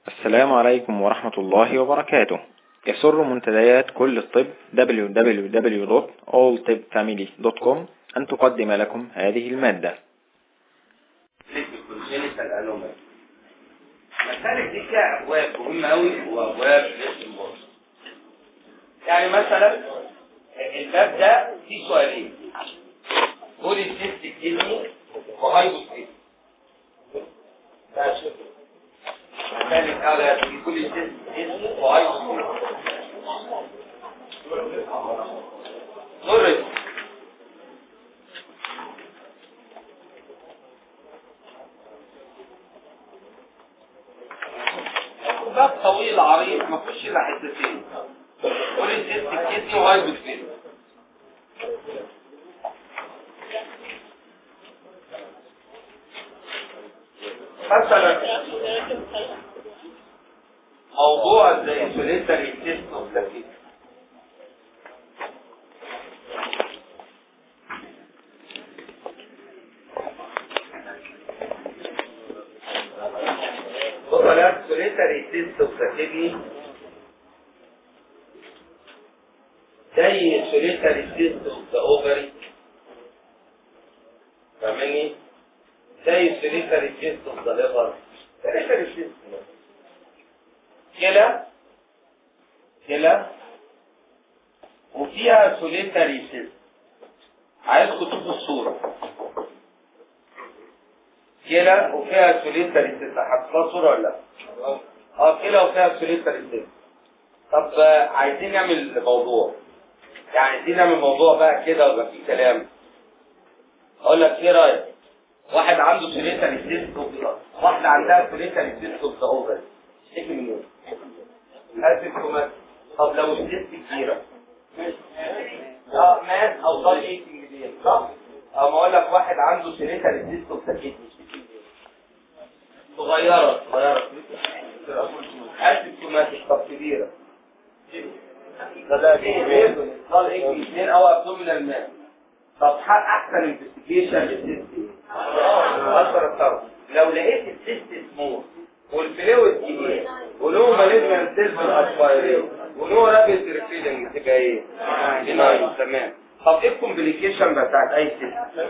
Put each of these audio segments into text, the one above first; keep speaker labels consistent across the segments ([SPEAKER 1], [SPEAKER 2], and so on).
[SPEAKER 1] السلام عليكم ورحمة الله وبركاته يسر منتديات كل الطب www.alltibfamily.com أن تقدم لكم هذه المادة
[SPEAKER 2] المسالك دي فيها أبواب مهمة أوي وأبواب يعني مثلا الباب ده فيه سؤالين بولي سيستيك كدني وهايبوستيك مسالك على بولي سيستيك كدني وهايبوستيك ضرب باب طويل عريض ما فيهوش الا حتتين بولي سيستيك كدني وهايبوستيك مثلا موضوع زي سوليتري تيست وبلاكيت بطلات سوليتري تيست وبلاكيت زي سوليتري تيست اوفري فاهمني زي السليتري تيست اوف ذا ليفر سليتري تيست كلى كلى وفيها سوليتري تيست عايزكم تشوفوا الصورة كلى وفيها سوليتري تيست حاطين صورة ولا لا؟ اه كلى وفيها سوليتري تيست طب آه، عايزين نعمل موضوع يعني عايزين نعمل موضوع بقى كده ويبقى فيه كلام اقول لك ايه رايك واحد عنده سوليتري سيست واحدة عندها سوليتري سيست اوف ذا اوفر تشتكي من ايه؟ اسيمتومات طب لو السيست كبيرة اه ماس او ضل ايتنج دي صح؟ او ما اقول لك واحد عنده سوليتري سيست اوف ذا كيدني يشتكي من ايه؟ صغيرة صغيرة اسيمتوماتيك طب كبيرة ضل ايتنج اثنين او ابدومينال ماس طب حق احسن انفستيجيشن للسيست اكبر الطرف لو لقيت السيست سموث والفلويد كبير ولو مالجمنت سيلفر اسبايرين ولو رابيد ريفيلنج تبقى ايه؟ دينايل تمام طب ايه الكومبليكيشن بتاعت اي سيست؟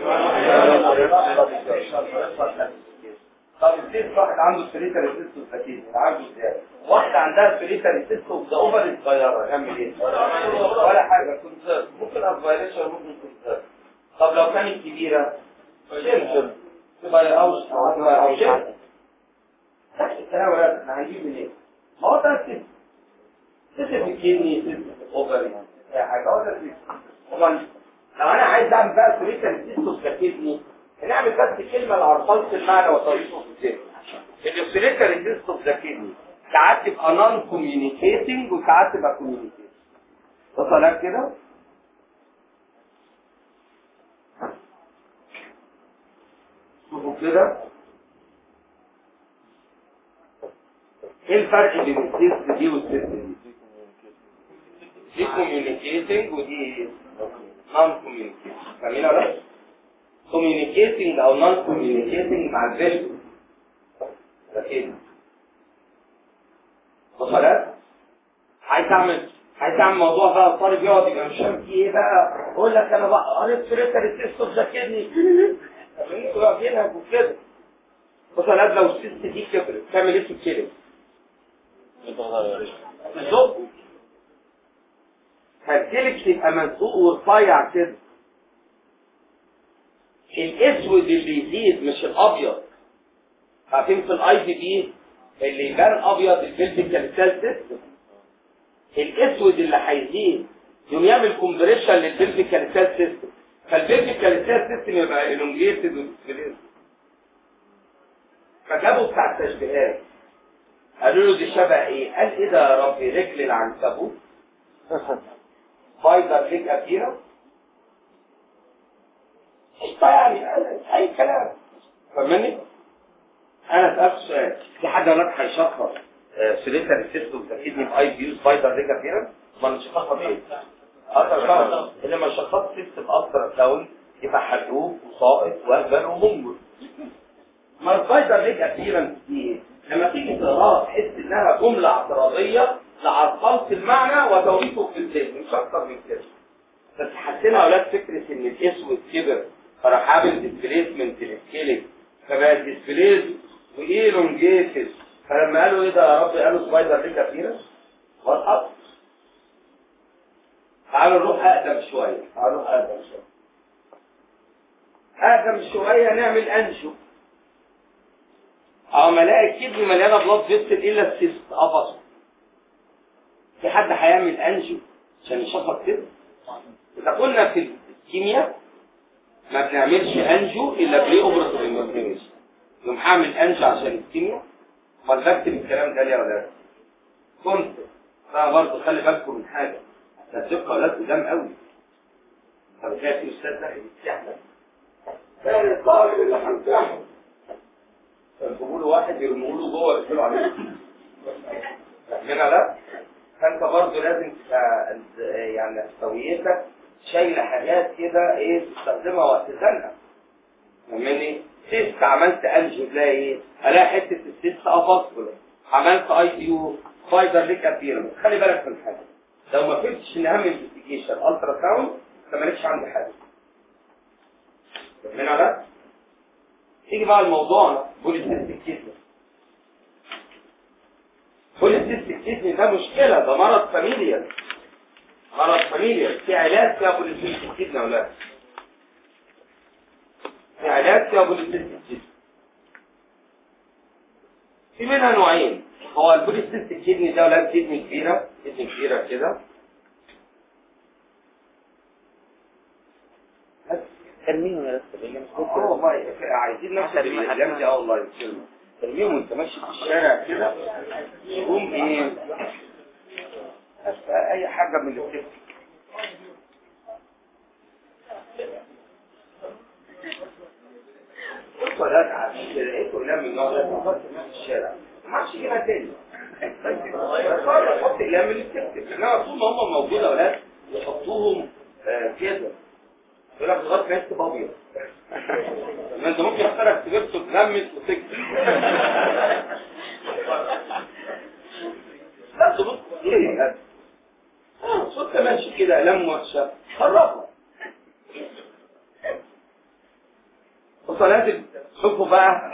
[SPEAKER 2] طب السيست واحد عنده سريتر سيست وفاتين عنده ازاي؟ واحدة عندها سريتر سيست وفي اوفر صغيرة نعمل ايه؟ ولا حاجة كونسيرف ممكن اسبايريشن ممكن كونسيرف طب لو كانت كبيرة شنشن تبقى او او شنشن نفس الكلام ولا احنا هنجيب منين؟ ما هو ده السيستم سيستم الكيدني سيستم الاوفري اي حاجه هو ده السيستم طبعا لو انا عايز اعمل بقى سوليوشن سيستم ككيدني هنعمل بس كلمه لعرفلت المعنى وطريقه في الذهن السوليوشن سيستم ذا كيدني ساعات تبقى نون كوميونيكيتنج وساعات تبقى كوميونيكيتنج وصلت كده؟ شوفوا كده ايه الفرق بين السيست دي والسيست دي دي كوميونيكيتنج ودي نون كوميونيكيتنج فاهمين ولا لا كوميونيكيتنج او نون كوميونيكيتنج مع الفيجن ده كده وصلت عايز اعمل عايز اعمل موضوع بقى الطالب يقعد يبقى مش فاهم فيه ايه بقى اقول لك انا بقى قريت سيرتر السيست ذاكرني انتوا واقفينها وكده وصلت لو السيست دي كبرت تعمل ايه في الكلمه بالظبط فالكلب يبقى منسوق ورفيع كده الاسود اللي يزيد مش الابيض عارفين في الاي دي بي اللي يبان ابيض الفيلتيكال سيل سيستم الاسود اللي هيزيد يوم يعمل كومبريشن للفيلتيكال سيل سيستم فالفيلتيكال سيل سيستم يبقى الونجيتد وسبليت فجابوا بتاع التشبيهات قالوا له دي شبه ايه قال ايه ده يا ربي رجل العنكبوت فايبر ليك كبيرة يعني اي كلام فاهمني انا سالت سؤال في حد هناك هيشخص سوليتر سيستم تاكيدني باي بيوز فايبر ليك كبيرة ما نشخصها بايه اكتر اللي ما شخص سيستم اكتر كون يبقى حلوف وسائط وهبل ومنجل ما الفايبر ليك كبيرة دي لما تيجي تقراها تحس انها جمله اعتراضيه لعرقلت المعنى وتوريثه في الذهن مش اكتر من كده بس حسينا اولاد فكره ان الاسود كبر فراح عامل ديسبليسمنت للسكيلت فبقى ديسبليس وايلونجيتد فلما قالوا ايه ده يا رب قالوا سبايدر دي كبيره والحق تعالوا نروح اقدم شويه تعالوا نروح اقدم شويه اقدم شويه نعمل انشو اه ما الاقي الكدني مليانه بلاد فيستل الا السيست قفص في حد هيعمل انجو عشان يشخص كده اذا قلنا في الكيمياء ما بنعملش انجو الا بري اوبراتيف انفستيجيشن يوم هعمل انجو عشان الكيمياء امال بكتب الكلام ده ليه يا ولاد كنت بقى برضه خلي بالكم من حاجه هتبقى اولاد قدام قوي طب كده في استاذ داخل يستحمل ده الطالب اللي هنفتحه فيجيبوا له واحد يرموا له جوه يقفلوا عليه فاهمينها لا فانت برضه لازم تبقى يعني سويتك شايله حاجات كده ايه تستخدمها وقت زنقه فاهمني سيست عملت انجو تلاقي ايه الاقي حته السيست افاسكولا عملت اي سي يو فايبر ليك ابيرنس خلي بالك من حاجه لو ما فهمتش ان اهم انفستيجيشن الترا ساوند انت مالكش عندي حاجه فاهمين على تيجي بقى الموضوع بوليسيستيك كيدني بوليسيستيك كيدني ده مشكلة ده مرض فاميليال مرض فاميليال في علاج فيها بوليسيستيك كيدني ولا لا في علاج فيها بوليسيستيك كيدني في منها نوعين هو البوليسيستيك كيدني ده ولاد كيدني كبيرة كيدني كبيرة كده
[SPEAKER 1] ترميهم يا اسطى بالله مش
[SPEAKER 2] اه والله عايزين نفس الايام دي اه والله الكلمه ترميهم وانت ماشي في الشارع كده يقوم ايه بس اي حاجه من اللي بتفتح بصوا لا تعرفين لقيته قلنا من النوع ده فكرت في الشارع ما عادش يجيبها تاني بس حط اقلام اللي بتكتب انما طول ما هم موجوده اولاد يحطوهم آه، كده يقول لك لغايه ما يكتب ابيض ما انت ممكن اختارك تجيبته تلمس وتكتب لا تبص ايه هذا اه صوت ماشي كده اقلام وحشه خربها بص لازم شوفوا بقى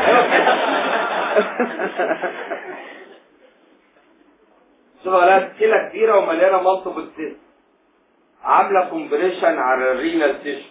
[SPEAKER 2] شوفوا لازم كلى كبيره ومليانه مالتيبل سيست عامله كومبريشن على الرينال تيشو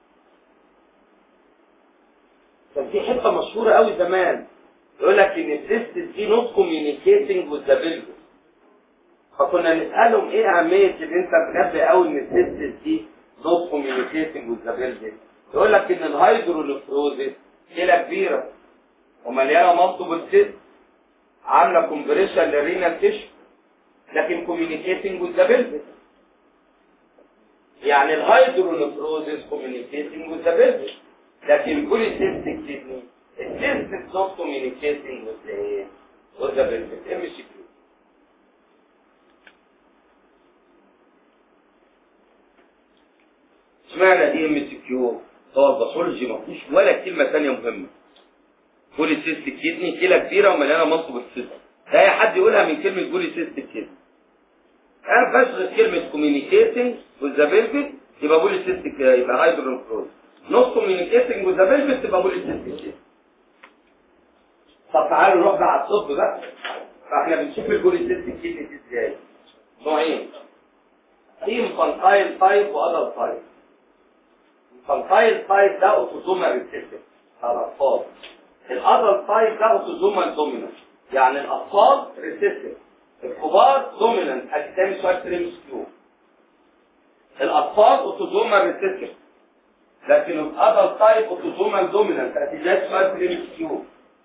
[SPEAKER 2] كان في حته مشهوره قوي زمان يقول لك ان السيست دي نوت كوميونيكيتنج وذ ذا بيلفس فكنا نسالهم ايه اهميه ان انت بجد قوي ان السيست دي نوت كوميونيكيتنج وذ ذا بيلفس يقول لك ان الهيدروليفروزيس كلى كبيره ومليانه مالتيبل سيست عامله كومبريشن للرينال تيشو لكن كوميونيكيتنج وذ ذا بيلفس يعني الهيدرونفروزيس كوميونيكيتنج وذ ذا بيلفس لكن البوليسيستيك كيدني السيست نوت كوميونيكيتنج وذ ايه وذ ذا بيلفس ام سي كيو اشمعنى دي ام سي كيو هو الباثولوجي ما فيهوش ولا كلمه ثانيه مهمه بوليسيستيك كيدني كلى كبيره ومليانه مصب السيست ده اي حد يقولها من كلمه بوليسيستيك كيدني انا بشغل كلمه كوميونيكيتنج وذا بيلفس يبقى بوليسيستيك يبقى هايدرونفروز نوت كوميونيكيتنج وذا بيلفس تبقى بوليسيستيك طب تعالوا نروح بقى على الطب بقى فاحنا بنشوف البوليسيستيك كيدني دي ازاي نوعين في انفانتايل تايب وادلت تايب انفانتايل تايب ده اوتوزومال ريسيسيف على الاطفال الادلت تايب ده اوتوزومال دومينانت يعني الاطفال ريسيسيف الكبار دومينانت هتسمي سؤال تريمس كيو الاطفال اوتوزومال ريسيسيف لكن الادلت تايب اوتوزومال دومينانت هتسمي سؤال تريمس كيو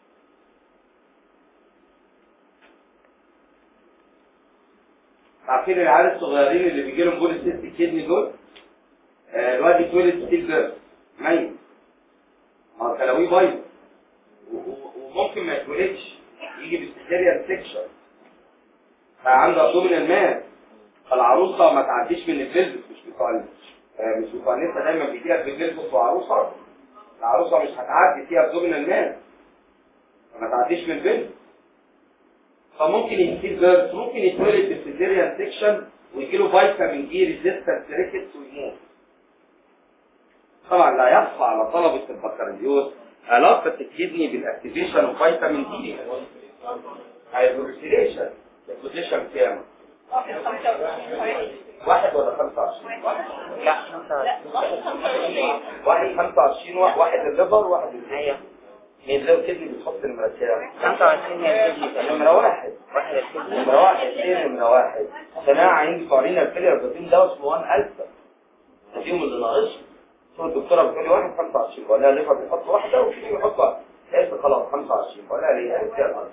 [SPEAKER 2] عارفين العيال الصغيرين اللي بيجي لهم بولي سيست كيدني دول آه، الواد يتولد ستيل بيرد ميت ما هو كلاويه بايظ و- و- وممكن ما يتولدش يجي بالسيريال سيكشن فعنده ابدومينال ماس فالعروسه ما تعديش من البلبس مش بتوع ال- آه، مش بتوع النسا دايما بيجي لك بالبلبس وعروسه العروسه مش هتعدي فيها ابدومينال ماس ما تعديش من البلبس فممكن يجيب بيرث ممكن يتولد بسيزيريان سيكشن ويجي له فيتامين دي ريزيستنت ريكتس ويموت طبعا لا يخفى على طلبة البكالوريوس علاقة الكدني بالاكتيفيشن اوف فيتامين دي هيدروكسيليشن البوزيشن كام؟ واحد ولا 25 واحد 25 واحد الليفر واحد الهيئة مين لو كدني بتحط المركبة
[SPEAKER 3] 25 هي الكدني
[SPEAKER 2] نمرة واحد
[SPEAKER 3] واحد الكدني
[SPEAKER 2] نمرة واحد اثنين نمرة واحد صناعة عندي قوانين الفيلير بروتين ده اسمه 1 ألفا فيهم اللي ناقص شو الدكتورة بتقول لي واحد 25 بقول لها ليفر بيحط واحدة وكدني بيحط واحدة قالت خلاص 25 بقول لها ليه؟ قالت لي الأرض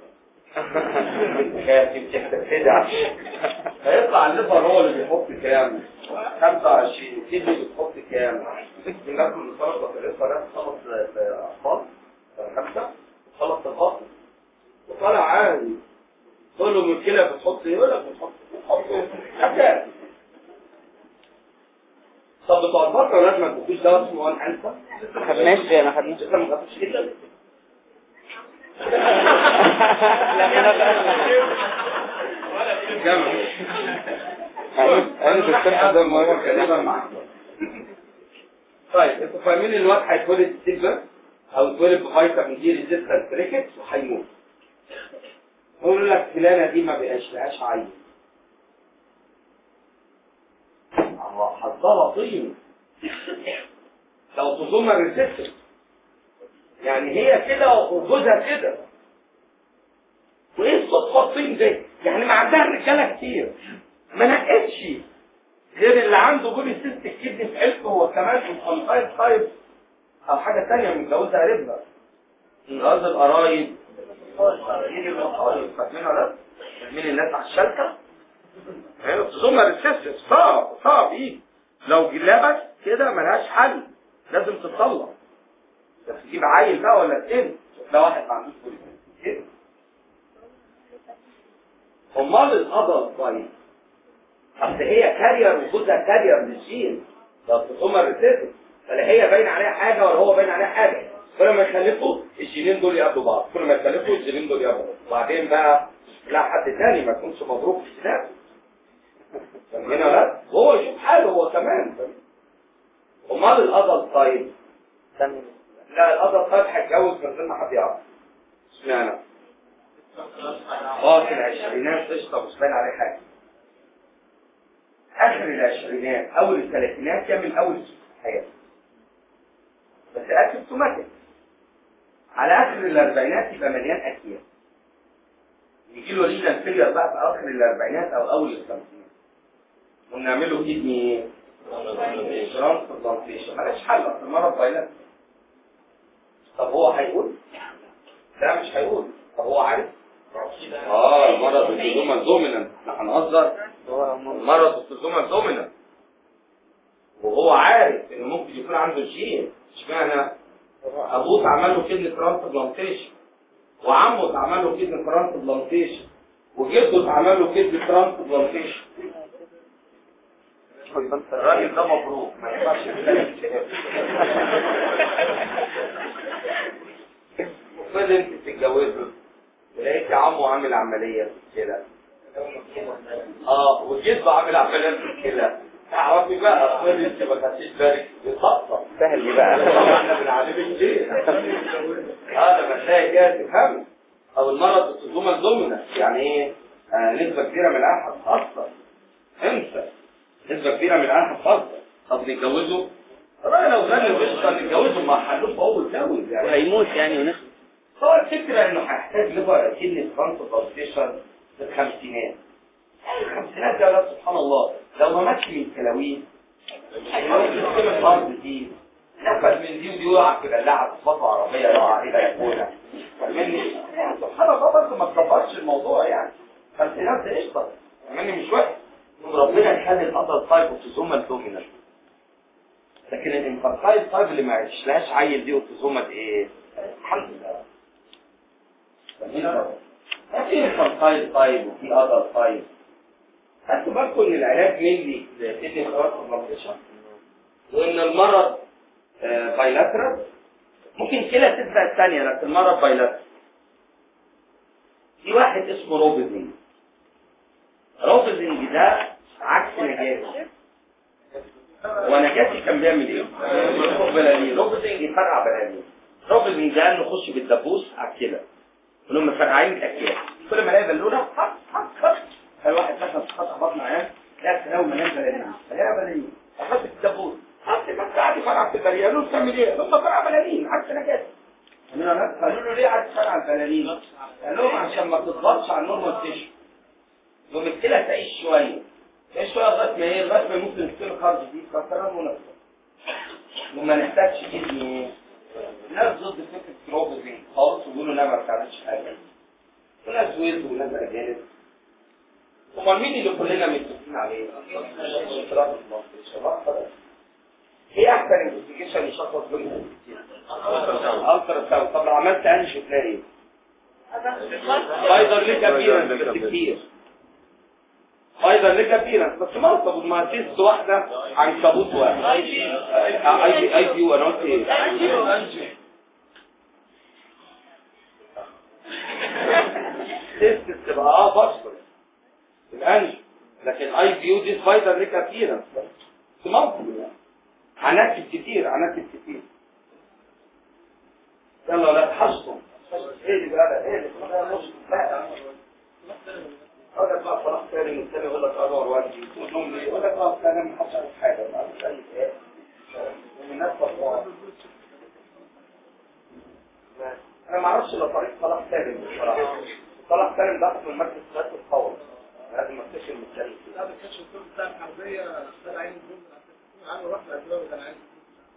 [SPEAKER 2] كاتب تحت كده هيطلع الليفر هو اللي بيحط كام 25 كيلو بتحط كام الناس اللي طلبت في الليفر ده خلص الاطفال خمسه خلص الفصل وطلع عادي تقول له من كده بتحط ايه يقول لك بتحط بتحط حاجات طب بتوع البطل لازم ما تدوش دواء اسمه وان انسى
[SPEAKER 3] ما خدناش ما خدناش
[SPEAKER 2] لسه ما خدتش كده جمع
[SPEAKER 3] انا الدكتور ده مهم
[SPEAKER 2] تقريبا طيب انتوا فاهمين ان الواد هيتولد سيلفر او يتولد بفيتامين دي ريزيستنت ريكت وهيموت يقول لك فلانه دي ما بقاش لهاش عين الله حطها طين لو تضم الريسبتور يعني هي كده وجوزها كده وايه الصدفه الطين دي يعني ما عندها رجاله كتير ما نقتش غير اللي عنده بولي سيست الكدني في حلفه هو كمان في الخمسين طيب او حاجه ثانيه متجوزها قريبها من غاز القرايب ايه القرايب فاهمين ولا لا؟ فاهمين الناس على الشركه ثم الريسيسس صعب صعب ايه لو جلابك كده ملهاش حل لازم تطلع بس تجيب عيل بقى ولا اتنين ده واحد ما عندوش بولي سيست كده امال القدر طيب اصل هي كارير وجودها كارير للجين لو تصوم الريسيسس فلا هي باين عليها حاجه ولا هو باين عليها حاجه كل ما يخلفوا الجينين دول يقابلوا بعض كل ما يخلفوا الجينين دول يقابلوا بعض وبعدين بقى لا حد تاني ما يكونش مضروب في السناب فاهمين ولا لا؟ وهو يشوف حاله هو كمان امال القدر طيب لا القدر طيب هيتجوز من غير ما حد يعرف اشمعنى؟ اه في العشرينات قشطه مش باين عليه حاجه اخر العشرينات اول الثلاثينات يعمل اول حياته بس اسيمتوماتيك على اخر الاربعينات يبقى مليان اكياس يجي له ليجن فيلير بقى في اخر الاربعينات او اول الخمسينات ونعمل له كدني ترانسبلانتيشن مالهاش حل اصل المرض بايلات طب هو هيقول؟ لا مش هيقول طب هو عارف؟ اه المرض الهجوم الدومينانت احنا هنهزر المرض الهجوم الدومينانت وهو عارف انه ممكن يكون عنده جين اشمعنى ابوه اتعمل له كدني ترانسبلانتيشن وعمه اتعمل له كدني ترانسبلانتيشن وجده اتعمل له كدني ترانسبلانتيشن الراجل ده مبروك ما ينفعش المفروض انت تتجوزه ولقيت عمه عامل عمليه في الكلى اه وجده عامل عمليه في الكلى تعرفي بقى افرض انت ما خدتيش بالك بتخطط
[SPEAKER 3] سهل دي بقى
[SPEAKER 2] طبعا احنا بنعلمك ليه اه لما تلاقي كده تفهم او المرض الصدومه الدومينة يعني ايه آه نسبه كبيره من العيال هتتاثر انسى نسبه كبيره من العيال هتتاثر طب نتجوزه الراجل لو غني وقشطه نتجوزه ما حلوش هو يتجوز يعني
[SPEAKER 3] وهيموت يعني ونخ
[SPEAKER 2] هو الفكرة انه هيحتاج ليفر كدني ترانسبلانتيشن في الخمسينات الخمسينات يا ولاد سبحان الله لو ما ماتش من الكلاوين هيموت من الارض دي نفذ من دي ودي وقع في بلاعة تخبطه عربية يقع عليها ياكلها فاهمني؟ يعني سبحان الله برضه ما تكبرش الموضوع يعني خمسينات ده قشطة فاهمني مش وحش ربنا يخلي القدر طيب وتزوم الدومينال لكن الانفرتايل طيب اللي ما عيشلهاش عيل دي وتزومة ايه؟ الحمد لله في انفرتايل طيب وفي اذر طيب خدتوا بالكم ان العلاج مينلي لكدني خلاص كومبليكيشن وان المرض بايلاترال ممكن كلى تسبق الثانيه لكن المرض بايلاترال في واحد اسمه روبزنج روبزنج ده عكس نجاسي ونجاسي كان بيعمل ايه؟ يخرج بلالين روبزنج يفرقع بلالين روبزنج ده انه يخش بالدبوس على الكلى ولهم مفرقعين الاكلات كل ما الاقي بالونه حط حط حط الواحد مثلا حط بطن عيان لا تلاقوا مليان بلالين مليان بلالين احط في الدبوس حط مفرقع يفرقع في البلالين قالوا له بتعمل ايه؟ قالوا له بفرقع بلالين عكس نجاسي قالوا له ليه عايز تفرقع البلالين؟ قال لهم عشان ما تضغطش على النورمال تيشو يوم الكلى تعيش شويه تعيش شويه لغايه ما ايه لغايه ما ممكن الكلى خارج دي تكسرها مناسبه وما نحتاجش اذن ناس ضد فكره روبوتين خالص ويقولوا لا ما بتعملش حاجه وناس ويز وناس اجانب امال مين اللي كلنا متفقين عليه؟ ايه احسن انفستيجيشن يشخص بينهم؟ الترا ساوند طب لو عملت انجي تلاقي ايه؟ فايدر ليه كبيرة بس كتير فايدر ليه كبيرة بس ما طب ما تيست واحدة عن كابوت واحد اي بي اي بي وانا قلت ايه تيست بتبقى اه بشر الانج لكن اي بي دي سبايدر ليه كبيرة بس ما عناكب كتير عناكب كتير يلا لا تحصن ايه اللي بقى ايه اللي بقى نص بقى اقول لك بقى صلاح ثاني والثاني يقول لك ادور والدي وتقول لي يقول لك اه انا ما حصل حاجه ما عملتش اي ايه من الناس بطلع انا ما اعرفش الا طريق صلاح سالم بصراحه صلاح سالم ده من مركز سياسه الثوره لازم اكتشف من التاريخ
[SPEAKER 4] لا ما كانش الدكتور بتاع الحربيه استاذ عين الدين عنه رحت الاسباب كان عايز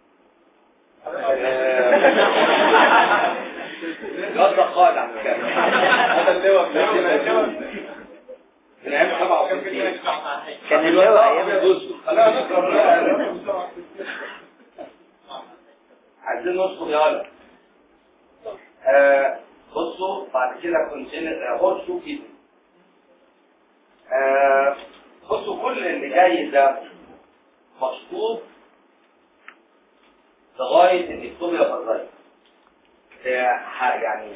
[SPEAKER 2] هذا قائد على فكره هذا اللواء بتاعنا من ايام 57
[SPEAKER 3] كان اللواء ايام
[SPEAKER 2] خلاص نضرب بقى. عايزين نصبر يلا آه بصوا بعد كده كنت هو شو كده آه بصوا كل اللي جاي ده مشطوب لغايه الاكتوبيا فضايا يعني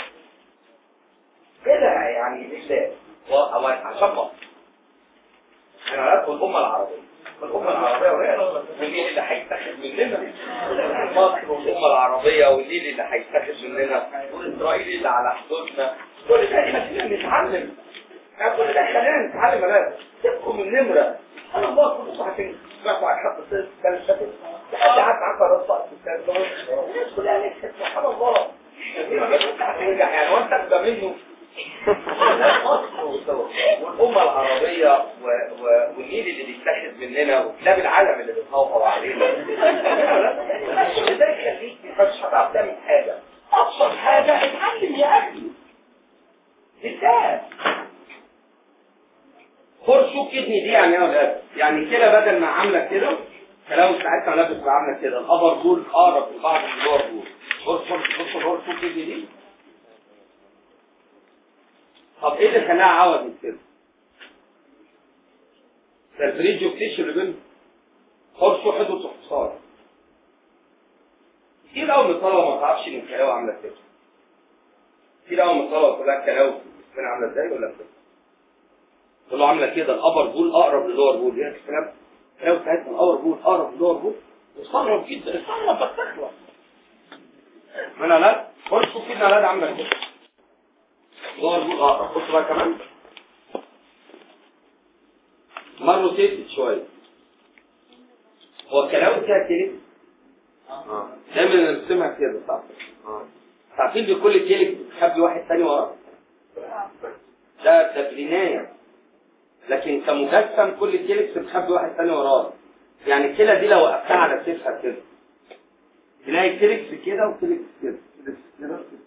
[SPEAKER 2] كده يعني ازاي هو عشان مصر انا بدخل الامه العربيه الامه العربيه وهي والنيل اللي هيتاخد مننا مصر والامه العربيه والنيل اللي هيتاخد مننا واسرائيل اللي على حدودنا كل ده احنا فينا بنتعلم احنا كل ده خلينا نتعلم يا سيبكم من نمره انا الله كل عشان سمعتوا عن حق السنه اللي فاتت لحد عارف عارف الرصاص في السنه الناس كلها نجحت سبحان الله هتنجح يعني وانت تبقى منه والأمة العربية و... و... والنيل اللي بيتاخد مننا وكلاب العالم اللي بتهوهو علينا ده يخليك مش هتعرف تعمل حاجة أبسط حاجة اتعلم يا أخي ازاي فرشو كدني دي يعني ايه يا ولاد؟ يعني كده بدل ما عامله كده كلام ساعتها لابس بقى عامله كده الابر بول اقرب لبعض من اللور بول بص بص بص فرشو كدني دي طب ايه اللي خلاها عوض كده؟ ده البريدجو كتيشو اللي بينهم فرشو حدود اختصار كتير قوي من الطلبه ما تعرفش ان الكلاوي عامله كده كتير قوي من الطلبه كلها الكلاوي جسمنا عامله ازاي ولا كده؟ تقول له عامله كده الابر بول اقرب للور بول يعني الكلام الكلاوي بتاعتنا الابر بول اقرب للور بول استغرب جدا استغرب بس تخلص ما انا لا فرشو كده لا عامله كده لور بول اقرب بص بقى كمان مرة سيفت شوية هو الكلاوي فيها كلمة دايما نرسمها كده صح؟ عارفين بكل كلمة بتخبي واحد تاني وراه ده ده بناية لكن كمجسم كل كلمة بتخبي واحد تاني وراه يعني الكلى دي لو وقفتها على كتفها كده تلاقي كلكس كده وكلكس كده كلكس كده وكلكس.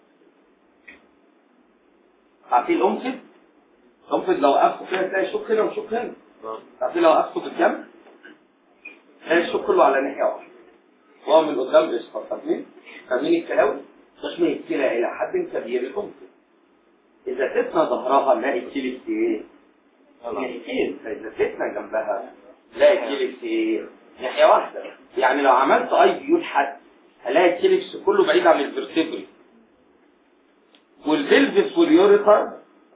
[SPEAKER 2] عارفين الأنفذ؟ الأنفذ لو وقفته كده تلاقي شوك هنا وشوك هنا عارفين لو وقفته بالجنب تلاقي الشوك كله على ناحية واحدة وهو من قدام بيصفر فاهمين؟ فاهمين الكلاوي؟ تشمي الكلى إلى حد كبير الأنفذ إذا تتنا ظهرها نلاقي الكلكس إيه؟ ناحيتين فإذا تتنا جنبها نلاقي الكلكس إيه؟ ناحية واحدة يعني لو عملت أي بيو لحد هلاقي الكلكس كله بعيد عن الفرتبري والبلفس واليوريتر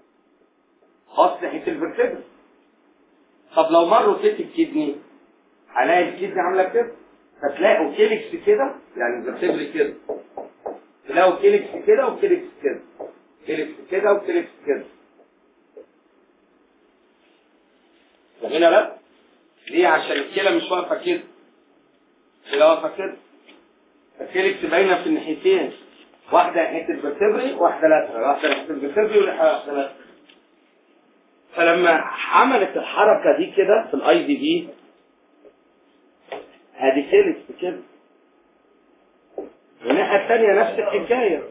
[SPEAKER 2] باص ناحيه الفرتبرا طب لو مر روتيت الكدني هلاقي الكدني عامله كده فتلاقوا كيلكس كده يعني الفرتبرا كده تلاقوا كيلكس كده وكيلكس كده كيلكس كده وكيلكس كده فهمنا بقى ليه عشان الكلى مش واقفه كده الكلى واقفه كده الكيلكس باينه في الناحيتين واحده ناحيه الفرتبري واحده لاترال واحده ناحيه الفرتبري واحده لاترال فلما عملت الحركه دي كده في الاي دي بي هذه كيلكس كده والناحيه الثانيه نفس الحكايه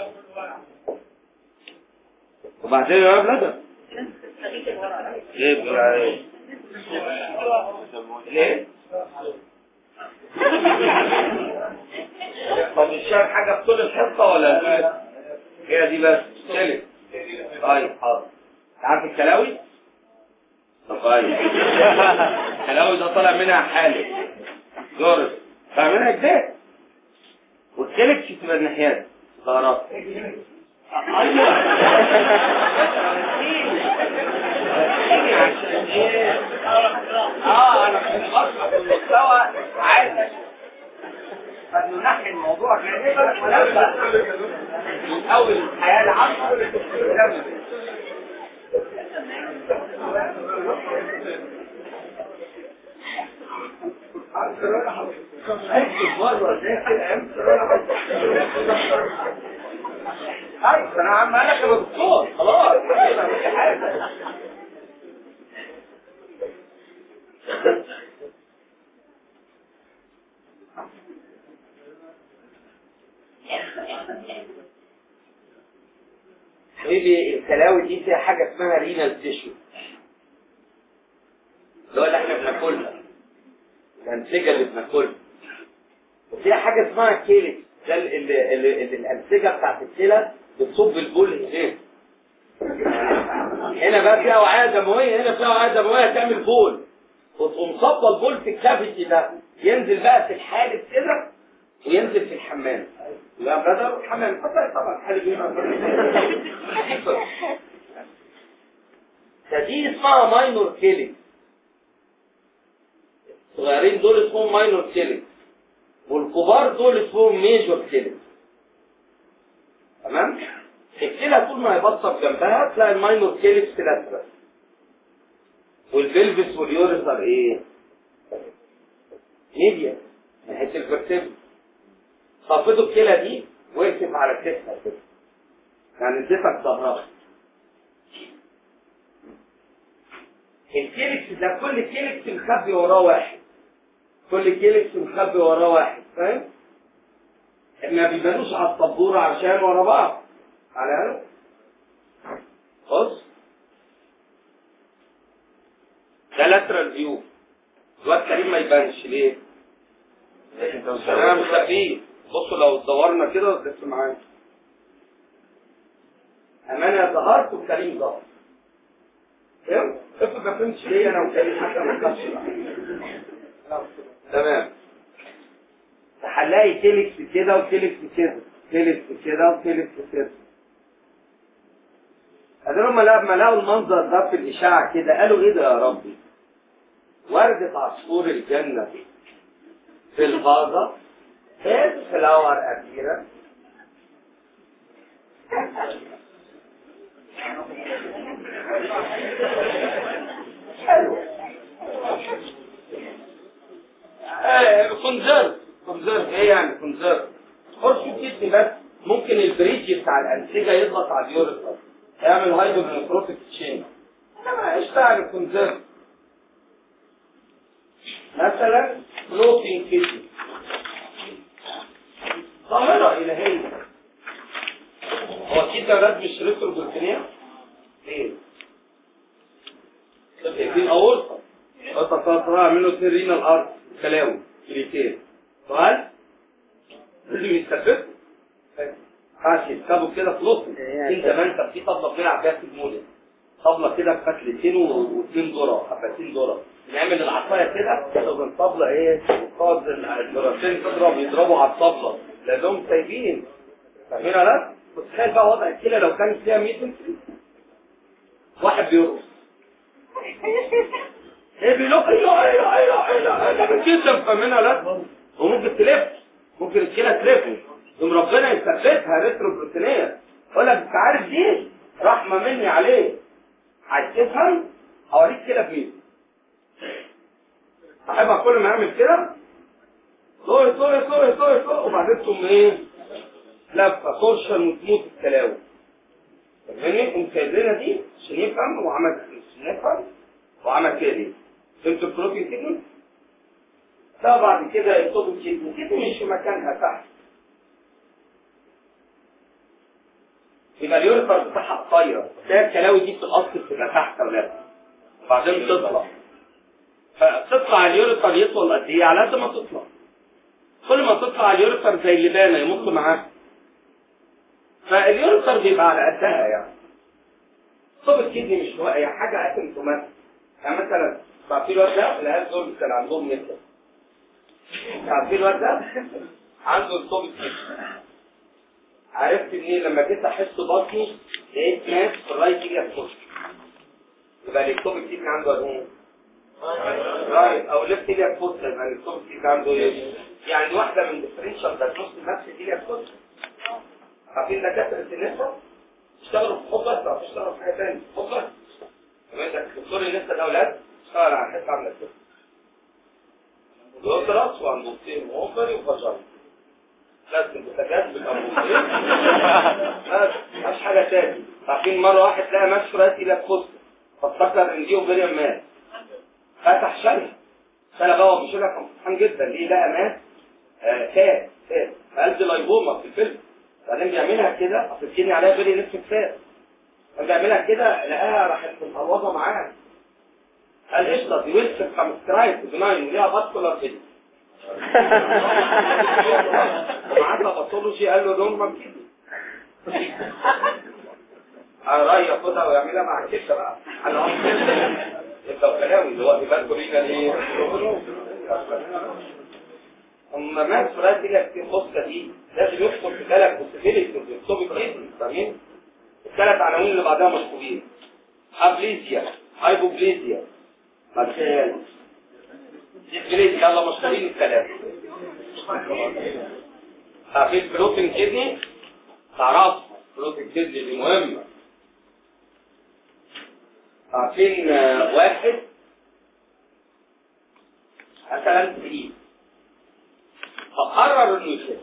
[SPEAKER 2] وبعدين يا بلدر ليه بقى؟ ليه؟ طب مش شايف حاجة في طول الحصة ولا لا؟ هي دي بس شلت طيب حاضر عارف الكلاوي؟ طب طيب الكلاوي ده طالع منها حالة جورس طالع منها كده والكلكس تبقى الناحيات ظهرات ايوه عشان ايه؟ اه انا في الاصل المستوى عالي قد ننحي الموضوع جانبا ونبدا من اول الحياه العامه نكمل. اكتب مره زي كده امتى ايوه انا عم انا كدكتور خلاص مش حاجه ايه الكلاوي دي فيها حاجه اسمها رينال تيشو اللي هو اللي احنا بناكلها الانسجه اللي بناكلها وفيها حاجه اسمها كيلكس ده ال- ال- ال- ال- الانسجه بتاعت الكلى بتصب البول هناك هنا بقى فيها اوعيه دمويه هنا فيها اوعيه دمويه تعمل بول وتقوم صبه البول في الكافيتي ده ينزل بقى في الحالب كده وينزل في الحمام لا بدل الحمام طبعا طبعا الحالب هنا فدي اسمها ماينور كيلينج الصغيرين دول اسمهم ماينور كيلينج والكبار دول اسمهم ميجور كيلينج تمام الكلى طول ما يبطل جنبها تلاقي الماينور كيليكس لاترال والبلفس واليوريثر ايه؟ ميديا ناحيه الفرتبل خافضوا الكلى دي وقفت على كتفها كده يعني اديتك ظهرها الكيلكس ده كل كيلكس مخبي وراه واحد كل كيلكس مخبي وراه واحد فاهم؟ ما بيبانوش على السبوره عشان ورا بعض على هذا بص ده لاترال فيو الواد كريم ما يبانش ليه؟ عشان انا مخبيه بصوا لو دورنا كده بس معايا اما انا ظهرت وكريم ظهر فهمت؟ افرض ما فهمتش ليه انا وكريم حتى ما نخافش تمام هنلاقي كيلكس كده وكيلكس كده كيلكس كده وكيلكس كده هذول لما لما لقوا المنظر ده في الإشاعة كده قالوا إيه ده يا ربي؟ وردة عصفور الجنة في الغازة فيز فلاور أخيرا حلو آه كونزرف كونزرف ايه يعني كونزرف خش كتني بس ممكن البريدج بتاع الانسجه يضغط على اليوريثر يعمل هايدروجلوكروتيك تشين انما اشتغل الكونزرف مثلا فلوتنج كيدني ظاهره الهيه هو اكيد ده ولاد مش ريتروبروتينيا ايه شايفين اورطه اورطه منه اثنين رينا الارض كلاوي كليتين سؤال لازم يتثبت عاش يركبوا كده في نص انت زمان كان في طبله بنلعب بيها في المولد طبله كده بفتلتين واثنين ذره حبتين ذره نعمل العصايه كده تبقى الطبله ايه تقعد الذرتين تضرب يضربوا على الطبله لازم سايبين فاهمين ولا لا؟ تخيل بقى وضع الكلى لو كانت فيها 100 متر واحد بيرقص ايه بيلوك ايوه ايوه ايوه ايوه جامد جدا فاهمينها لا وممكن تلف ممكن الكلى تلف يوم ربنا يثبتها ريترو بروتينيه يقول لك انت عارف دي رحمه مني عليه عايز تفهم اوريك كده في احب كل ما اعمل كده صوي صوي صوي صوي صوي وبعدين تقوم ايه لفه تورشن وتموت الكلاوي فاهمني قوم سايبنا دي عشان يفهم وعمل عشان يفهم وعمل كده دي فهمت البروتين كده ده بعد كده يطلب الكدني الكدني مش في مكانها تحت يبقى اليوريثر بتاعها قصير تلاقي الكلاوي دي في الاصل بتبقى تحت ولا لا وبعدين تطلع فتطلع اليوريثر يطول قد ايه على قد ما تطلع كل ما تطلع اليوريثر زي اللبانه يمط معاها فاليوريثر بيبقى على قدها يعني طب الكدني مش هو هي حاجه اسيمتوماتيك يعني مثلا تعرفين الواد ده العيال دول كان عندهم نسا تعرفين الواد ده عنده الطوب الكدني عرفت منين لما جيت احس بطني لقيت ناس في الرايت يجي يخش يبقى الكتوب الكدني عنده ايه؟ رايت او ليفت يجي يخش يبقى الكتوب الكدني عنده ايه؟ يعني واحده من ديفرنشال دايجنوز نفس يجي يخش عارفين دكاتره النساء اشتغلوا في حب بس او اشتغلوا في حاجه ثانيه حب بس تمام دكتور النساء ده اولاد اشتغل على حته عامله كده الأسرة وأنبوبتين وأوفري وفجر لازم البوتاجاز بالأنبوبتين بس مش حاجة تاني عارفين مرة واحد لقى ماشي راسي لك خص فافتكر إن دي أوفريان مات فتح شرح فأنا بقى مش لك فرحان جدا ليه لقى مات آه كات كات قلب لايبوما في الفيلم بعدين بيعملها كده اصل الكيني عليها فيري نفس كفايه بيعملها كده لقاها راحت متعوضه معاه قال قشطه دي ويلسك كامسترايت بناين وليها باسكولار كده معاها باثولوجي قال له نورمال كده على رأي ياخدها ويعملها مع الكبده بقى على يبقى كلامي اللي هو يبقى كورينا ليه اما ما السؤال دي لك في الخصة دي لازم يدخل في بالك بوسيبيليتي ويكتب كتير فاهمين الثلاث عناوين اللي بعدها مشهورين ابليزيا هايبوبليزيا بعد كده ديسبليزيا يلا مشهورين الثلاثه عارفين بروتين كدني تعرفوا بروتين كدني دي مهمه عارفين آه، واحد مثلا تقيل فقرر انه يخس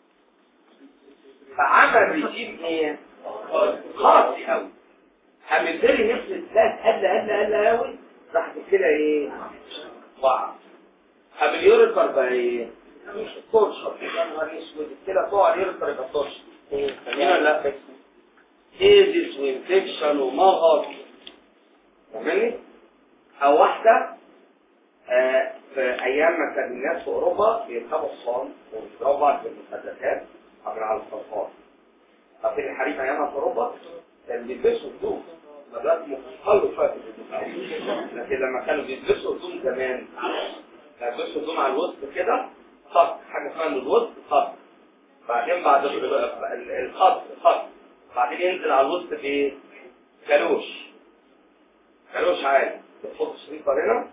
[SPEAKER 2] فعمل ريجيم ايه قاسي قوي عملت لي نفس الثلاث قل قل قل قوي راح كده ايه وقع طب اليوريتر بقى ايه ترشط يا نهار اسود كده تقع اليوريتر يبقى ترشط فاهمين ولا لا ايزيس وانفكشن ومغص فاهمني او واحده آه، في ايام ما كان الناس في اوروبا بيركبوا الصان ويضربوا بعض بالمسدسات عبر على الصفار طب الحريم ايامها في اوروبا كان بيلبسوا هدوم دلوقتي مخلوا شويه في الهدوم لكن لما كانوا بيلبسوا هدوم زمان كانوا بيلبسوا هدوم على الوسط كده خط حاجه اسمها من الوسط خط بعدين بعد ال- ال- الخط خط بعدين ينزل على الوسط بايه؟ كالوش كالوش عادي بتحط شريط هنا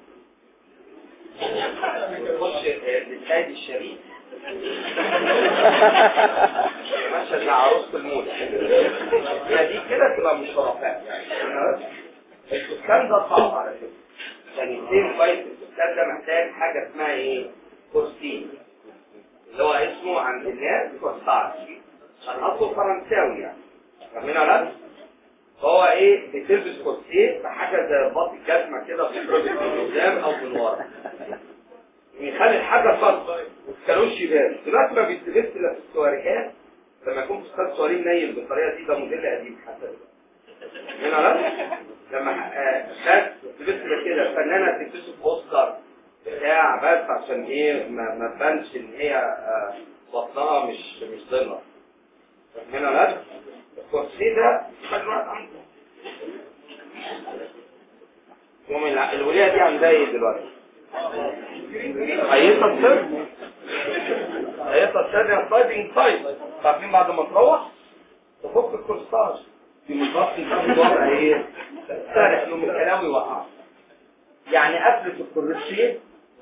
[SPEAKER 2] تخش للسيد الشريف مشهد مع عروسة الموت هي دي كده تبقى مش خرافات يعني السكان ده صعب على فكرة عشان يتم كويس السكان ده محتاج حاجة اسمها ايه؟ كورسين اللي هو اسمه عند الناس كورساج عشان اصله فرنساوي يعني فاهمين ولا لا؟ فهو ايه بتلبس كورسيه بحاجه زي رباط الجزمه كده بتتربط من قدام او من ورا يخلي الحاجه فرق والكالوش يبان دلوقتي ما بيتلبس الا في السواريهات لما يكون فستان سواريه نايم بالطريقه دي ده موديل قديم حتى هنا لا لما آه، ناس بتلبس ده كده فنانه تلبسه في اوسكار بتاع بس عشان ايه ما ما تبانش ان هي آه، بطنها مش مش ضمه هنا لا الكرسي ده مجموعة عنده يوم الع- الولية دي عندها ايه دلوقتي؟ هيئة السر هيئة السر يا سايدنج سايد عارفين بعد ما تروح تفك الكورساج في مضغط تاخد وضع ايه؟ سارع يوم الكلاوي وقع يعني قفلة الكرسي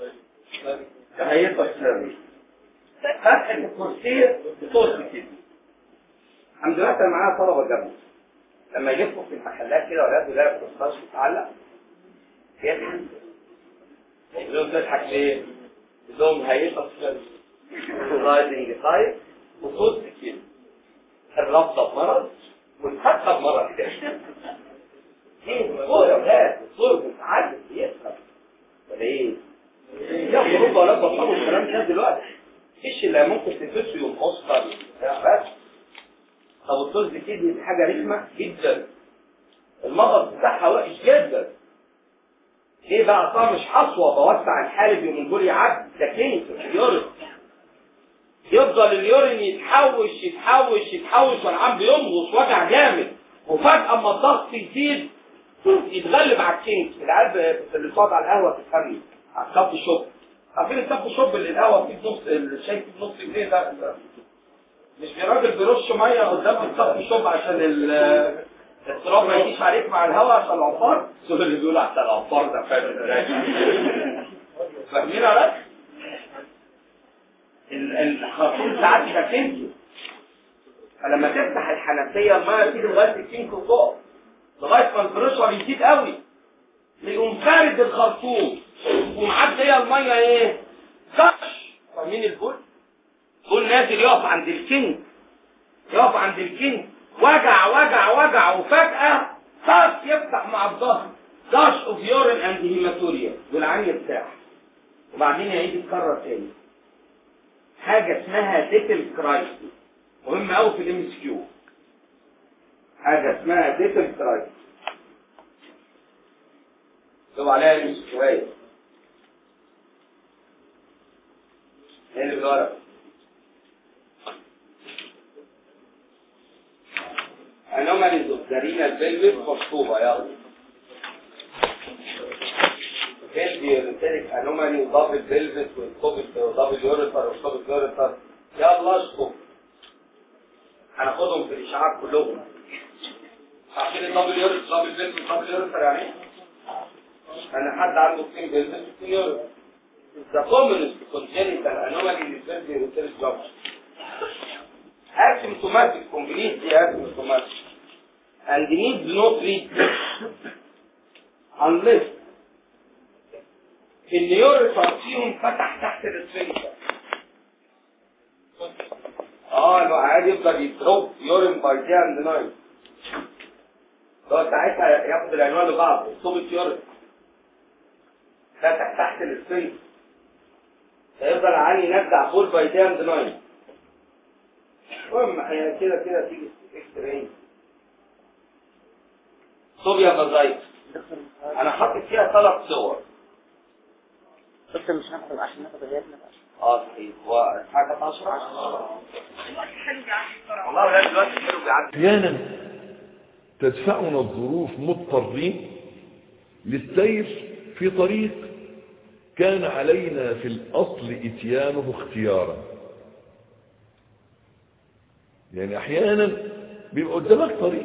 [SPEAKER 2] هيبقى السرير فتحة الكرسي بصوت كده الحمد لله كان معانا طلبة جنبي لما يلفوا في المحلات كده ولا يلاقي الكرسي متعلق يضحك يقول لهم تضحك ليه؟ يقول لهم هيبقى السرير رايزنج سايد وصوت كده الرابطة بمرض والفتحة بمرض تاني ايه صور يا ولاد صور متعلق يفهم ولا ايه؟ يا اوروبا ولا بطلوا الكلام ده دلوقتي ايش اللي ممكن تلبسه يوم اوسكار بس طب الطز كدني دي حاجه رخمه جدا المرض بتاعها وحش جدا ليه بقى صار مش حصوه بوسع الحالب يوم دول يعدي ده كينسر يورين يفضل اليورين يتحوش يتحوش يتحوش والعم بيمغص وجع جامد وفجاه اما الضغط يزيد يتغلب على الكينج العيال اللي بتقعد على القهوه تفهمني على الكاب شوب عارفين الكاب شوب اللي القهوه فيه بنص الشاي فيه بنص جنيه ده مش راجل بيرش ميه قدام الكاب شوب عشان ال- التراب ما يجيش عليك مع الهواء عشان العفار سوري اللي بيقول عشان العفار ده فاهم فاهمين يا رجل؟ ال- الخرطوم ساعات يبقى كينكي فلما تفتح الحنفيه الميه تيجي لغايه الكينكي وفوق لغايه ما البريشر يزيد قوي يقوم فارد الخرطوم ومعدي هي الميه ايه؟ كش فاهمين البول؟ بول نازل يقف عند الكينج يقف عند الكينج وجع وجع وجع وفجأة طاس يفتح مع الظهر داش اوف يورين اند هيماتوريا والعين يرتاح وبعدين يعيد يتكرر تاني حاجة اسمها ديتل كرايسيس مهم قوي في الام اس كيو حاجة اسمها ديتل كرايسيس لو عليها ام اس كيو هي اللي بالورق anomalies of the renal pelvis مشطوبة يلا pelvic ureteric anomaly ودبل pelvis والكوبت ودبل يوريتر والكوبت يوريتر يلا اشطب هناخدهم في الاشعاع كلهم عارفين الدبل يوريتر دبل pelvis دبل يوريتر يعني ايه؟ انا حد عنده اثنين pelvis واثنين يوريتر The commonest congenital anomaly is pelvic ureteric junction asymptomatic completely asymptomatic and needs no treatment unless النيوريتر فيهم فتح تحت الاسفنكتر اه لو عادي يفضل يضرب يورين باي دي اند نايت لو ساعتها ياخد العنوان لبعض صوبة يورين فتح تحت الاسفنكتر فيفضل عاني ينزع بول باي دي اند نايت المهم هي كده كده تيجي اكس راي صوبيا فازايت انا حاطط فيها ثلاث صور
[SPEAKER 3] بس مش هناخد عشان ناخد غيرنا بقى
[SPEAKER 2] اه صحيح هو حاجه 10 والله ولاد دلوقتي حلو بيعدي
[SPEAKER 5] احيانا تدفعنا الظروف مضطرين للسير في طريق كان علينا في الاصل اتيانه اختيارا يعني احيانا بيبقى قدامك طريق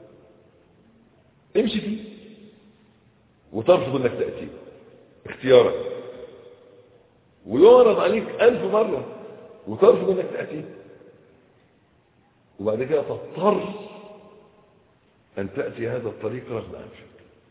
[SPEAKER 5] امشي فيه وترفض انك تأتيه اختيارك ويعرض عليك ألف مرة وترفض انك تأتيه وبعد كده تضطر أن تأتي هذا الطريق رغم أنفك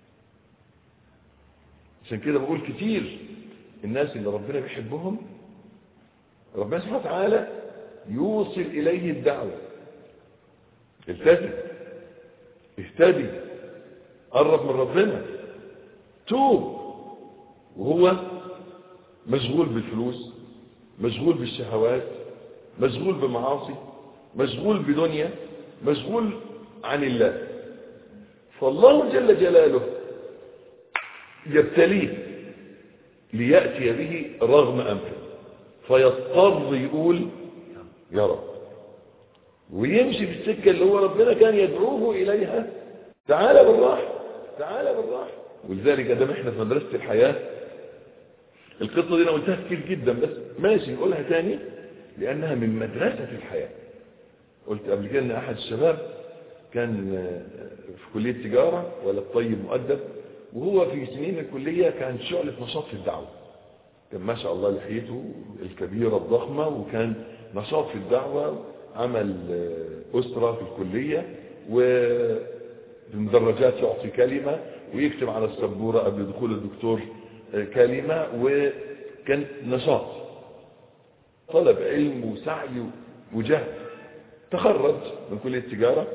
[SPEAKER 5] عشان كده بقول كتير الناس اللي ربنا بيحبهم ربنا سبحانه وتعالى يوصل إليه الدعوة التزم اهتدي قرب من ربنا توب وهو مشغول بالفلوس مشغول بالشهوات مشغول بمعاصي مشغول بدنيا مشغول عن الله فالله جل جلاله يبتليه ليأتي به رغم أنفه فيضطر يقول يا رب ويمشي في السكة اللي هو ربنا كان يدعوه إليها تعالى بالراحة تعالى بالراحة ولذلك دام احنا في مدرسة الحياة القصة دي انا قلتها كتير جدا بس ماشي نقولها تاني لأنها من مدرسة الحياة قلت قبل كده ان أحد الشباب كان في كلية تجارة ولا الطيب مؤدب وهو في سنين الكلية كان شعلة نشاط في الدعوة كان ما شاء الله لحيته الكبيرة الضخمة وكان نشاط في الدعوة عمل أسرة في الكلية وبالمدرجات يعطي كلمة ويكتب على السبورة قبل دخول الدكتور كلمة وكان نشاط طلب علم وسعي وجهد تخرج من كلية التجارة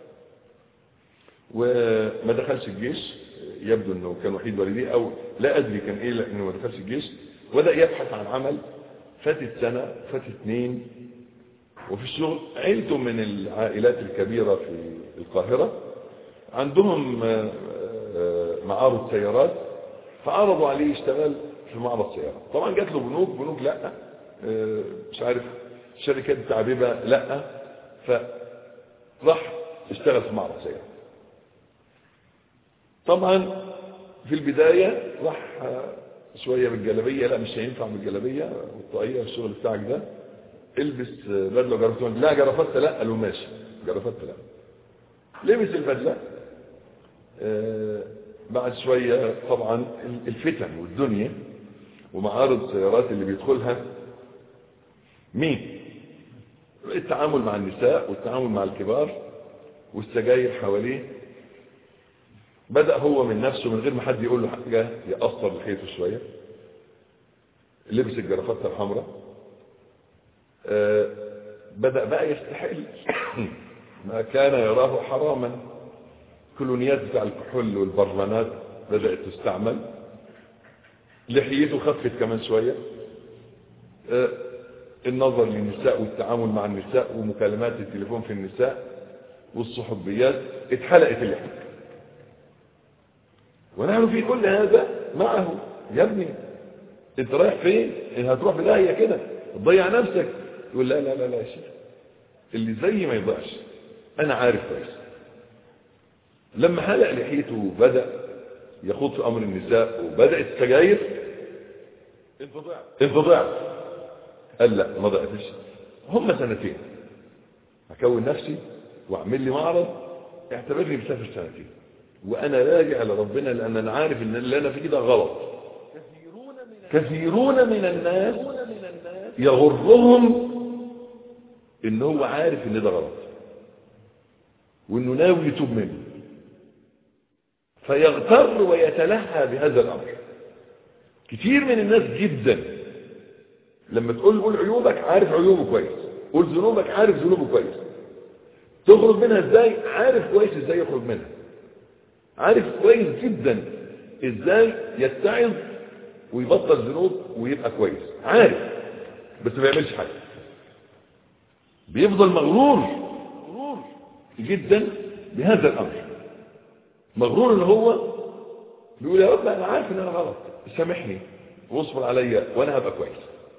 [SPEAKER 5] وما دخلش الجيش يبدو انه كان وحيد والديه او لا ادري كان ايه لانه ما دخلش الجيش وبدا يبحث عن عمل فاتت سنة فاتت اثنين وفي الشغل عيلته من العائلات الكبيرة في القاهرة عندهم معارض سيارات فعرضوا عليه يشتغل في معرض سيارات طبعا جات له بنوك بنوك لا مش عارف الشركات التعبيبة لا فراح اشتغل في معرض سيارات طبعا في البداية راح شوية بالجلبية لا مش هينفع بالجلبية والطاقية والشغل بتاعك ده البس بدلة جرافته لا جرافته لا قالوا ماشي جرافته لا لبس البدلة آه بعد شوية طبعا الفتن والدنيا ومعارض السيارات اللي بيدخلها مين التعامل مع النساء والتعامل مع الكبار والسجاير حواليه بدأ هو من نفسه من غير ما حد يقول له حاجة يأثر لحيته شوية لبس الجرافته الحمراء آه بدأ بقى يستحل ما كان يراه حراما كلونيات بتاع الكحول والبرلانات بدأت تستعمل لحيته خفت كمان شوية آه النظر للنساء والتعامل مع النساء ومكالمات التليفون في النساء والصحوبيات اتحلقت اللحية ونحن في كل هذا معه يا ابني انت رايح فين ان هتروح في داهيه كده تضيع نفسك يقول لا لا لا لا يا شيخ اللي زي ما يضيعش انا عارف كويس لما حلق لحيته وبدا يخوض في امر النساء وبدات السجاير انت ضعت انت ضعت قال لا ما ضعتش هم سنتين هكون نفسي واعمل لي معرض اعتبرني مسافر سنتين وانا راجع لربنا لان انا عارف ان اللي انا فيه ده غلط كثيرون من الناس يغرهم ان هو عارف ان ده غلط وانه ناوي يتوب منه فيغتر ويتلهى بهذا الامر كتير من الناس جدا لما تقول قول عيوبك عارف عيوبه كويس قول ذنوبك عارف ذنوبه كويس تخرج منها ازاي عارف كويس ازاي يخرج منها عارف كويس جدا ازاي يتعظ ويبطل ذنوب ويبقى كويس عارف بس ما يعملش حاجه بيفضل مغرور جدا بهذا الامر مغرور ان هو بيقول يا رب انا عارف ان انا غلط سامحني واصبر عليا وانا هبقى كويس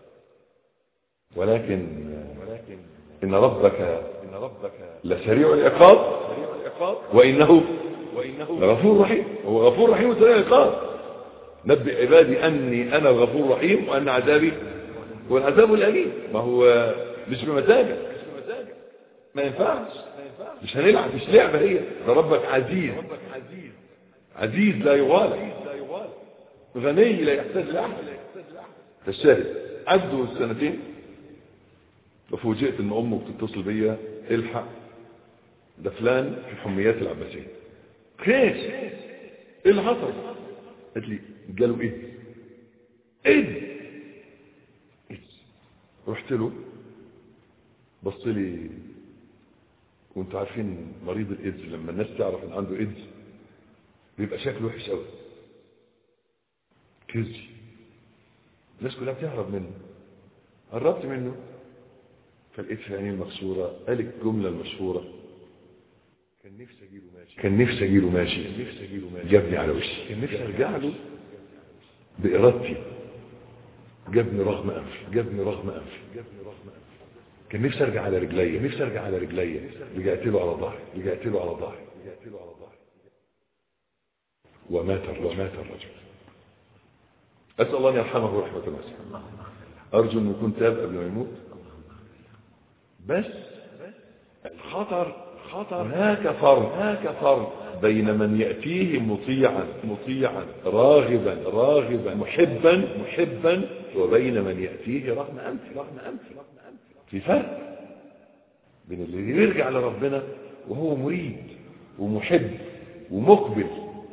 [SPEAKER 5] ولكن ان ربك ان ربك لسريع العقاب وانه لغفور رحيم هو غفور رحيم وسريع العقاب نبئ عبادي اني انا الغفور الرحيم وان عذابي هو العذاب الاليم ما هو مش بمزاجك ما ينفعش مش هنلعب مش لعبه هي ده ربك عزيز عزيز لا يغالى غني لا يحتاج لاحد فالشاهد عدوا السنتين وفوجئت ان امه بتتصل بيا الحق ده فلان في الحميات العباسيه خير ايه اللي حصل قالت لي قالوا ايه ايه رحت له بص لي وانتوا عارفين مريض الايدز لما الناس تعرف ان عنده ايدز بيبقى شكله وحش قوي كزي الناس كلها بتهرب منه قربت منه فلقيت في عينيه المكسوره قال الجمله المشهوره كان نفسي اجيله ماشي كان نفسي اجيله ماشي كان نفسي اجيله ماشي جابني على وشي كان نفسي ارجع له بارادتي جابني رغم انفي جابني رغم انفي جابني رغم انفي كان نفسي ارجع على رجليا نفسي ارجع على رجليا رجعت له على ظهري رجعت له على ظهري رجعت له على ظهري ومات الرجل ومات الرجل اسال الله ان يرحمه رحمه واسعه ارجو انه يكون تاب قبل ما يموت بس الخطر خطر هناك فرق هناك فرق بين من يأتيه مطيعا مطيعا راغبا راغبا محبا محبا وبين من يأتيه رغم أنف رغم أنف رغم أنف في فرق بين اللي يرجع لربنا وهو مريد ومحب ومقبل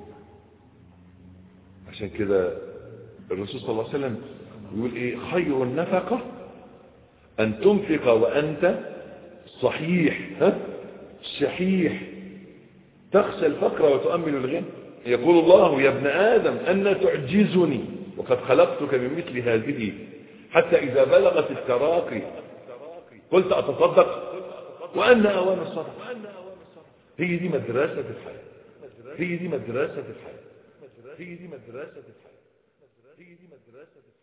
[SPEAKER 5] عشان كده الرسول صلى الله عليه وسلم يقول ايه خير النفقة ان تنفق وانت صحيح ها صحيح تخشى الفقر وتؤمل الغنى يقول الله يا ابن آدم أن تعجزني وقد خلقتك من مثل هذه حتى إذا بلغت التراقي قلت أتصدق وأن أوان الصدق هي دي مدرسة الحياة هي دي مدرسة الحياة هي دي مدرسة الحياة هي دي مدرسة الحياة